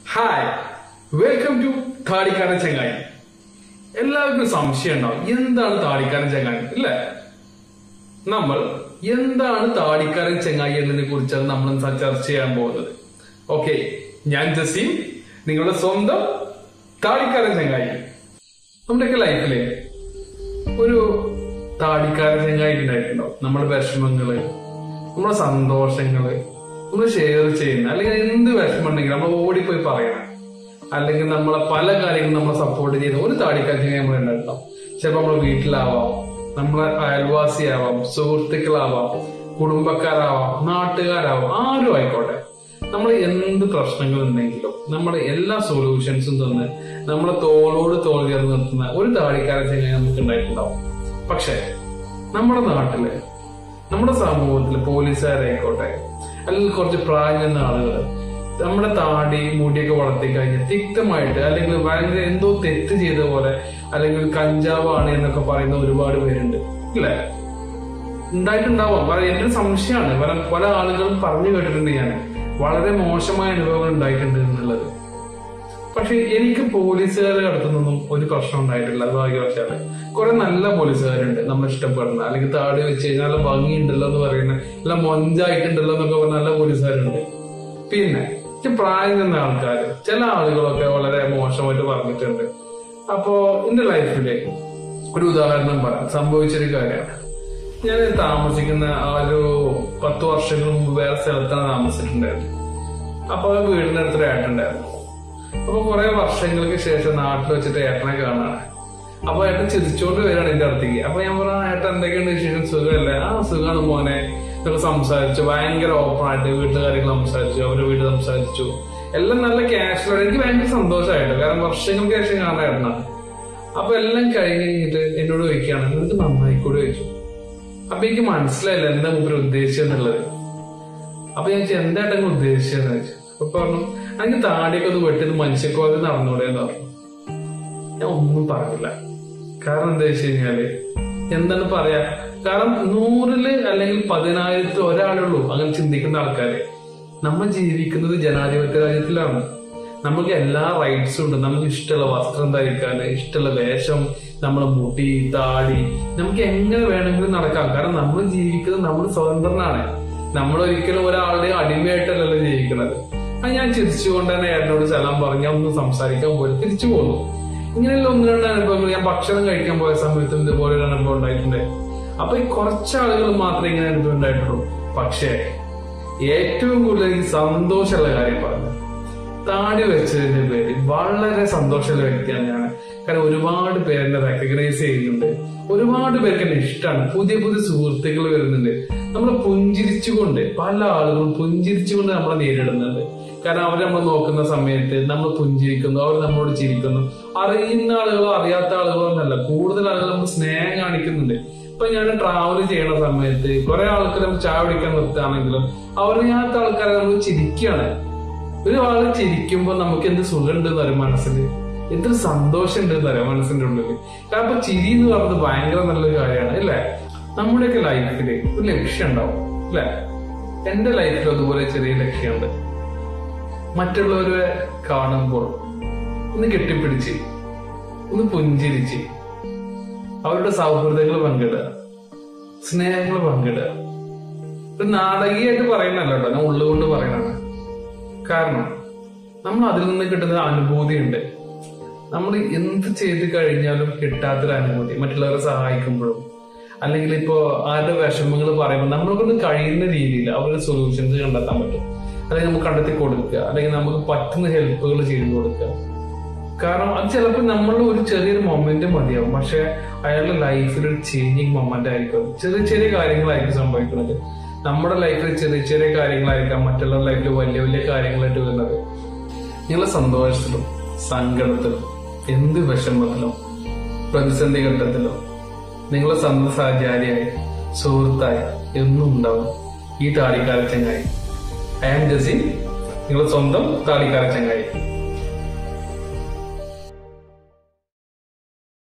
hi welcome to താടിക്കാരൻ ചങ്ങായി എല്ലാവർക്കും സംശയം ഉണ്ടാവും എന്താണ് താടിക്കാരൻ ചങ്ങായി ഇല്ലേ നമ്മൾ എന്താണ് താടിക്കാരൻ ചങ്ങായി എന്നതിനെ കുറിച്ചാണ് നമ്മൾ ഇന്ന് ചർച്ച ചെയ്യാൻ പോകുന്നത് ഓക്കെ ഞാൻ ജസീം നിങ്ങളുടെ സ്വന്തം താടിക്കാരൻ ചങ്ങായി നമ്മുടെയൊക്കെ ലൈഫില് ഒരു താടിക്കാരൻ ചങ്ങായി ഉണ്ടായിട്ടുണ്ടോ നമ്മുടെ വിഷമങ്ങള് നമ്മുടെ സന്തോഷങ്ങള് നമ്മൾ ഷെയർ ചെയ്യുന്ന അല്ലെങ്കിൽ എന്ത് വിഷമം ഉണ്ടെങ്കിലും നമ്മൾ ഓടിപ്പോയി പറയണം അല്ലെങ്കിൽ നമ്മളെ പല കാര്യങ്ങളും നമ്മളെ സപ്പോർട്ട് ചെയ്യുന്ന ഒരു താടിക്കാരൻ ചങ്ങായി നമ്മൾ ഉണ്ടായിട്ടുണ്ടാവും ചിലപ്പോൾ നമ്മുടെ വീട്ടിലാവാം നമ്മളെ അയൽവാസിയാവാം സുഹൃത്തുക്കളാവാം കുടുംബക്കാരാവാം നാട്ടുകാരാവാം ആരും ആയിക്കോട്ടെ നമ്മൾ എന്ത് പ്രശ്നങ്ങൾ ഉണ്ടെങ്കിലും നമ്മുടെ എല്ലാ സൊല്യൂഷൻസും തന്ന് നമ്മളെ തോളോട് തോൾ ചേർന്ന് നിർത്തുന്ന ഒരു താടിക്കാരൻ ചങ്ങായി നമുക്ക് ഉണ്ടായിട്ടുണ്ടാവും പക്ഷേ നമ്മുടെ നാട്ടില് നമ്മുടെ സമൂഹത്തിൽ പോലീസുകാരായിക്കോട്ടെ അല്ലെങ്കിൽ കുറച്ച് പ്രായം ചെന്ന ആളുകൾ നമ്മുടെ താടി മുടിയൊക്കെ വളർത്തി കഴിഞ്ഞ് തിക്തമായിട്ട് അല്ലെങ്കിൽ ഭയങ്കര എന്തോ തെറ്റ് ചെയ്ത പോലെ അല്ലെങ്കിൽ കഞ്ചാവാണ് എന്നൊക്കെ പറയുന്ന ഒരുപാട് പേരുണ്ട് ഇല്ലേ ഉണ്ടായിട്ടുണ്ടാവാം വളരെ എന്റെ ഒരു സംശയമാണ് പല പല ആളുകളും പറഞ്ഞു കേട്ടിട്ടുണ്ട് ഞാൻ വളരെ മോശമായ അനുഭവങ്ങൾ ഉണ്ടായിട്ടുണ്ട് എന്നുള്ളത് പക്ഷെ എനിക്ക് പോലീസുകാരെ അടുത്തുനിന്നൊന്നും ഒരു പ്രശ്നം ഉണ്ടായിട്ടില്ല അത് ഭാഗ്യവശാല് കുറെ നല്ല പോലീസുകാരുണ്ട് നമ്മൾ ഇഷ്ടപ്പെടുന്ന അല്ലെങ്കിൽ താടി വെച്ച് കഴിഞ്ഞാൽ നല്ല ഭംഗിയുണ്ടല്ലോ എന്ന് പറയുന്ന നല്ല മൊഞ്ചായിട്ടുണ്ടല്ലോ എന്നൊക്കെ പറഞ്ഞ നല്ല പോലീസുകാരുണ്ട് പിന്നെ ഈ പ്രായം ചെന്ന ആൾക്കാർ ചില ആളുകളൊക്കെ വളരെ മോശമായിട്ട് പറഞ്ഞിട്ടുണ്ട് അപ്പോ എന്റെ ലൈഫില് ഒരു ഉദാഹരണം പറയാം സംഭവിച്ചൊരു കാര്യമാണ് ഞാൻ താമസിക്കുന്ന ആ ഒരു പത്ത് വർഷങ്ങൾ മുമ്പ് വേറെ സ്ഥലത്താണ് താമസിച്ചിട്ടുണ്ടായിരുന്നത് അപ്പൊ ആ വീടിന്റെ അടുത്തൊരു ഏട്ടുണ്ടായിരുന്നു അപ്പൊ കുറെ വർഷങ്ങൾക്ക് ശേഷം നാട്ടിൽ വെച്ചിട്ട് ഏട്ടനെ കാണാണ് അപ്പൊ ഏട്ടൻ ചിരിച്ചോണ്ട് വരികയാണ് എന്റെ അടുത്തേക്ക് അപ്പൊ ഞാൻ പറഞ്ഞു "ആ, ഏട്ടൻ എന്തൊക്കെയുണ്ട് വിശേഷം സുഖമല്ലേ ആ സുഖമാണ് മോനെ ഇതൊക്കെ സംസാരിച്ചു ഭയങ്കര ഓപ്പൺ ആയിട്ട് വീട്ടിലെ കാര്യങ്ങൾ സംസാരിച്ചു അവരുടെ വീട് സംസാരിച്ചു എല്ലാം നല്ല ക്യാഷ്വൽ എനിക്ക് ഭയങ്കര സന്തോഷമായിട്ട് കാരണം വർഷങ്ങൾക്ക് ശേഷം കാണാൻ ഏട്ടനാണ് അപ്പൊ എല്ലാം കഴിഞ്ഞ് കഴിഞ്ഞിട്ട് എന്നോട് ചോദിക്കുകയാണ് നിനക്ക് നന്നായിക്കൂടെ ചോദിച്ചു അപ്പൊ എനിക്ക് മനസ്സിലായില്ല എന്താ മുമ്പിൽ ഉദ്ദേശിച്ചെന്നുള്ളത് അപ്പൊ ഞാൻ ചോദിച്ചു, എന്തായിട്ട് അങ്ങ് ഉദ്ദേശിച്ചതെന്ന് ചോദിച്ചു അപ്പൊ പറഞ്ഞു എനിക്ക് താടിയൊക്കെ ഒന്ന് വെട്ടി മനുഷ്യക്കോലം നടന്നൂടെ എന്ന് പറഞ്ഞു ഞാൻ ഒന്നും പറഞ്ഞില്ല കാരണം എന്താ വെച്ച് കഴിഞ്ഞാല് എന്താണ് പറയാ കാരണം നൂറില് അല്ലെങ്കിൽ പതിനായിരത്തിൽ ഒരാളേ ഉള്ളൂ അങ്ങനെ ചിന്തിക്കുന്ന ആൾക്കാര് നമ്മൾ ജീവിക്കുന്നത് ജനാധിപത്യ രാജ്യത്തിലാണ് നമുക്ക് എല്ലാ റൈറ്റ്സും ഉണ്ട് നമുക്ക് ഇഷ്ടമുള്ള വസ്ത്രം ധരിക്കാൻ ഇഷ്ടമുള്ള വേഷം നമ്മളെ മുടി താടി നമുക്ക് എങ്ങനെ വേണമെങ്കിലും നടക്കാം കാരണം നമ്മൾ ജീവിക്കുന്നത് നമ്മൾ സ്വതന്ത്രനാണ് നമ്മൾ ഒരിക്കലും ഒരാളുടെ അടിമയായിട്ടല്ലല്ലോ ജീവിക്കുന്നത് അത് ഞാൻ ചിരിച്ചുകൊണ്ട് തന്നെ ഏട്ടനോട് സലാം പറഞ്ഞ് ഞാൻ ഒന്ന് സംസാരിക്കാൻ പോയി തിരിച്ചു പോന്നു ഇങ്ങനെയുള്ള ഒന്ന് രണ്ട് അനുഭവങ്ങൾ ഞാൻ ഭക്ഷണം കഴിക്കാൻ പോയ സമയത്തും ഇതുപോലെ ഒരു അനുഭവം ഉണ്ടായിട്ടുണ്ട് അപ്പൊ ഈ കുറച്ച് ആളുകൾ മാത്രമേ ഇങ്ങനെ അനുഭവം ഉണ്ടായിട്ടുള്ളൂ പക്ഷേ ഏറ്റവും കൂടുതൽ എനിക്ക് സന്തോഷമുള്ള കാര്യം പറഞ്ഞു താടി വെച്ചതിന്റെ പേര് വളരെ സന്തോഷമുള്ള വ്യക്തിയാണ് ഞാൻ കാരണം ഒരുപാട് പേരെന്നെ റെക്കഗ്നൈസ് ചെയ്യുന്നുണ്ട് ഒരുപാട് പേർക്ക് എന്നെ ഇഷ്ടമാണ് പുതിയ പുതിയ സുഹൃത്തുക്കൾ വരുന്നുണ്ട് നമ്മളെ പുഞ്ചിരിച്ചുകൊണ്ട് പല ആളുകളും പുഞ്ചിരിച്ചുകൊണ്ട് നമ്മളെ നേരിടുന്നുണ്ട് കാരണം അവർ നമ്മൾ നോക്കുന്ന സമയത്ത് നമ്മൾ പുഞ്ചിരിക്കുന്നു അവർ നമ്മളോട് ചിരിക്കുന്നു അറിയുന്ന ആളുകളോ അറിയാത്ത ആളുകളോ എന്നല്ല കൂടുതൽ ആളുകൾ നമ്മൾ സ്നേഹം കാണിക്കുന്നുണ്ട് ഇപ്പൊ ഞാൻ ട്രാവൽ ചെയ്യണ സമയത്ത് കുറെ ആൾക്കാർ നമ്മൾ ചായ കുടിക്കാൻ നിർത്തുകയാണെങ്കിലും അവരറിയാത്ത ആൾക്കാരെ നമ്മൾ ചിരിക്കുകയാണ് ഒരു ആള് ചിരിക്കുമ്പോ നമുക്ക് എന്ത് സുഖമുണ്ട് എന്ന് അറിയാം മനസ്സിൽ എന്തൊരു സന്തോഷം ഉണ്ട് എന്ന് അറിയാം മനസ്സിന്റെ ഉള്ളിൽ കാരണം ഇപ്പൊ ചിരി എന്ന് പറയുന്നത് ഭയങ്കര നല്ലൊരു കാര്യമാണ് അല്ലേ നമ്മുടെയൊക്കെ ലൈഫിൽ ഒരു ലക്ഷ്യം ഉണ്ടാവും അല്ലെ എന്റെ ലൈഫിൽ അതുപോലെ ചെറിയ ലക്ഷ്യമുണ്ട് മറ്റുള്ളവരെ കാണുമ്പോൾ ഒന്ന് കെട്ടിപ്പിടിച്ച് ഒന്ന് പുഞ്ചിരിച്ച് അവരുടെ സൗഹൃദങ്ങൾ പങ്കിടുക സ്നേഹങ്ങൾ പങ്കിടുക ഒരു നാടകീയമായിട്ട് പറയുന്നല്ല കേട്ടോ ഞാൻ ഉള്ളുകൊണ്ട് പറയണതാണ് കാരണം നമ്മൾ അതിൽ നിന്ന് കിട്ടുന്ന അനുഭൂതി ഉണ്ട് നമ്മൾ എന്ത് ചെയ്ത് കഴിഞ്ഞാലും കിട്ടാത്തൊരു അനുഭൂതി മറ്റുള്ളവരെ സഹായിക്കുമ്പോഴും അല്ലെങ്കിൽ ഇപ്പോ ആരുടെ വിഷമങ്ങൾ പറയുമ്പോൾ നമ്മളെ കൊണ്ട് കഴിയുന്ന രീതിയിൽ അവരുടെ സൊല്യൂഷൻസ് കണ്ടെത്താൻ പറ്റും അല്ലെങ്കിൽ നമുക്ക് കണ്ടെത്തി കൊടുക്കുക അല്ലെങ്കിൽ നമുക്ക് പറ്റുന്ന ഹെൽപ്പുകൾ ചെയ്തു കൊടുക്കുക കാരണം അത് ചിലപ്പോൾ നമ്മളുടെ ഒരു ചെറിയൊരു മൊമെന്റ് മതിയാവും പക്ഷെ അയാളുടെ ലൈഫിൽ ഒരു ചേഞ്ചിങ് മൊമെന്റ് ആയിരിക്കും ചെറിയ ചെറിയ കാര്യങ്ങളായിരിക്കും സംഭവിക്കുന്നത് നമ്മുടെ ലൈഫിൽ ചെറിയ ചെറിയ കാര്യങ്ങളായിരിക്കാം മറ്റുള്ള ലൈഫിൽ വലിയ വലിയ കാര്യങ്ങളായിട്ട് വരുന്നത് നിങ്ങളെ സന്തോഷത്തിലും സങ്കടത്തിലും എന്ത് വിഷമത്തിലും പ്രതിസന്ധി ഘട്ടത്തിലും നിങ്ങളെ സ്വന്തം സഹചാരിയായി സുഹൃത്തായി എന്നും ഉണ്ടാവും ഈ താടിക്കാര ചങ്ങായി ഐ ആം ജസീം നിങ്ങളുടെ സ്വന്തം താടിക്കാര ചങ്ങായി